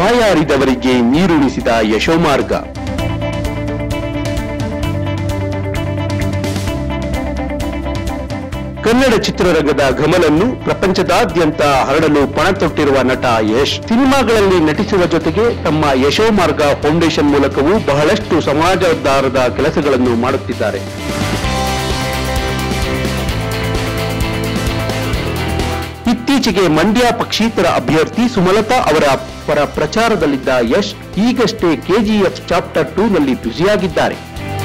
ಬಾಯಾರಿದವರಿಗೆ ನೀರುಣಿಸಿದ ಯಶೋಮಾರ್ಗ ಕನ್ನಡ ಚಿತ್ರರಂಗದ ಘಮಲನ್ನು ಪ್ರಪಂಚದಾದ್ಯಂತ ಹರಡಲು ಪಣ ತೊಟ್ಟಿರುವ ನಟ ಯಶ್ ಸಿನಿಮಾಗಳಲ್ಲಿ ನಟಿಸುವ ಜೊತೆಗೆ ತಮ್ಮ ಯಶೋಮಾರ್ಗ ಫೌಂಡೇಶನ್ ಮೂಲಕವೂ ಬಹಳಷ್ಟು ಸಮಾಜೋದ್ಧಾರದ ಕೆಲಸಗಳನ್ನು ಮಾಡುತ್ತಿದ್ದಾರೆ ಇತ್ತೀಚೆಗೆ ಮಂಡ್ಯ ಪಕ್ಷೇತರ ಅಭ್ಯರ್ಥಿ ಸುಮಲತಾ ಅವರ ಪರ ಪ್ರಚಾರದಲ್ಲಿದ್ದ ಯಶ್ ಈಗಷ್ಟೇ ಕೆಜಿಎಫ್ ಚಾಪ್ಟರ್ ಟೂ ನಲ್ಲಿ ಬ್ಯುಸಿಯಾಗಿದ್ದಾರೆ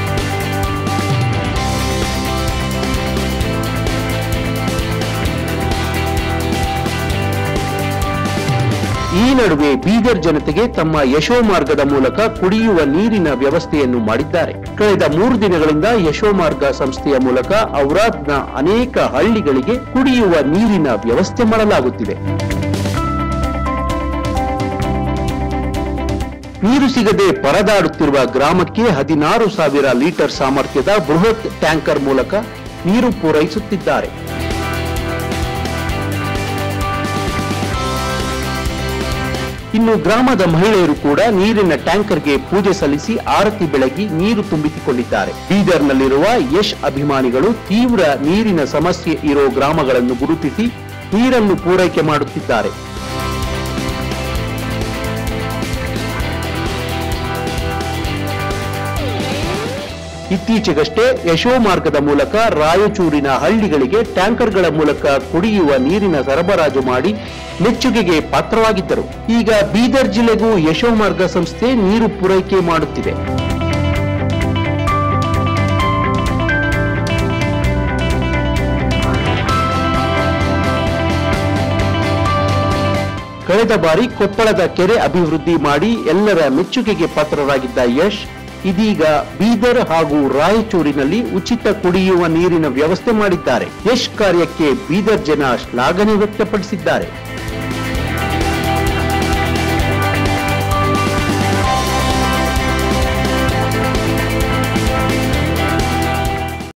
ಈ ನಡುವೆ ಬೀದರ್ ಜನತೆಗೆ ತಮ್ಮ ಯಶೋಮಾರ್ಗದ ಮೂಲಕ ಕುಡಿಯುವ ನೀರಿನ ವ್ಯವಸ್ಥೆಯನ್ನು ಮಾಡಿದ್ದಾರೆ ಕಳೆದ ಮೂರು ದಿನಗಳಿಂದ ಯಶೋಮಾರ್ಗ ಸಂಸ್ಥೆಯ ಮೂಲಕ ಔರಾದ್ನ ಅನೇಕ ಹಳ್ಳಿಗಳಿಗೆ ಕುಡಿಯುವ ನೀರಿನ ವ್ಯವಸ್ಥೆ ಮಾಡಲಾಗುತ್ತಿದೆ ನೀರು ಸಿಗದೆ ಪರದಾಡುತ್ತಿರುವ ಗ್ರಾಮಕ್ಕೆ ಹದಿನಾರು ಸಾವಿರ ಲೀಟರ್ ಸಾಮರ್ಥ್ಯದ ಬೃಹತ್ ಟ್ಯಾಂಕರ್ ಮೂಲಕ ನೀರು ಪೂರೈಸುತ್ತಿದ್ದಾರೆ ಇನ್ನು ಗ್ರಾಮದ ಮಹಿಳೆಯರು ಕೂಡ ನೀರಿನ ಟ್ಯಾಂಕರ್ಗೆ ಪೂಜೆ ಸಲ್ಲಿಸಿ ಆರತಿ ಬೆಳಗಿ ನೀರು ತುಂಬಿಸಿಕೊಂಡಿದ್ದಾರೆ ಬೀದರ್ನಲ್ಲಿರುವ ಯಶ್ ಅಭಿಮಾನಿಗಳು ತೀವ್ರ ನೀರಿನ ಸಮಸ್ಯೆ ಇರೋ ಗ್ರಾಮಗಳನ್ನು ಗುರುತಿಸಿ ನೀರನ್ನು ಪೂರೈಕೆ ಮಾಡುತ್ತಿದ್ದಾರೆ ಇತ್ತೀಚೆಗಷ್ಟೇ ಯಶೋಮಾರ್ಗದ ಮೂಲಕ ರಾಯಚೂರಿನ ಹಳ್ಳಿಗಳಿಗೆ ಟ್ಯಾಂಕರ್ಗಳ ಮೂಲಕ ಕುಡಿಯುವ ನೀರಿನ ಸರಬರಾಜು ಮಾಡಿ ಮೆಚ್ಚುಗೆಗೆ ಪಾತ್ರವಾಗಿದ್ದರು ಈಗ ಬೀದರ್ ಜಿಲ್ಲೆಗೂ ಯಶೋಮಾರ್ಗ ಸಂಸ್ಥೆ ನೀರು ಪೂರೈಕೆ ಮಾಡುತ್ತಿದೆ ಕಳೆದ ಬಾರಿ ಕೊಪ್ಪಳದ ಕೆರೆ ಅಭಿವೃದ್ಧಿ ಮಾಡಿ ಎಲ್ಲರ ಮೆಚ್ಚುಗೆಗೆ ಪಾತ್ರರಾಗಿದ್ದ ಯಶ್ ಇದೀಗ ಬೀದರ್ ಹಾಗೂ ರಾಯಚೂರಿನಲ್ಲಿ ಉಚಿತ ಕುಡಿಯುವ ನೀರಿನ ವ್ಯವಸ್ಥೆ ಮಾಡಿದ್ದಾರೆ ಯಶ್ ಕಾರ್ಯಕ್ಕೆ ಬೀದರ್ ಜನ ಶ್ಲಾಘನೆ ವ್ಯಕ್ತಪಡಿಸಿದ್ದಾರೆ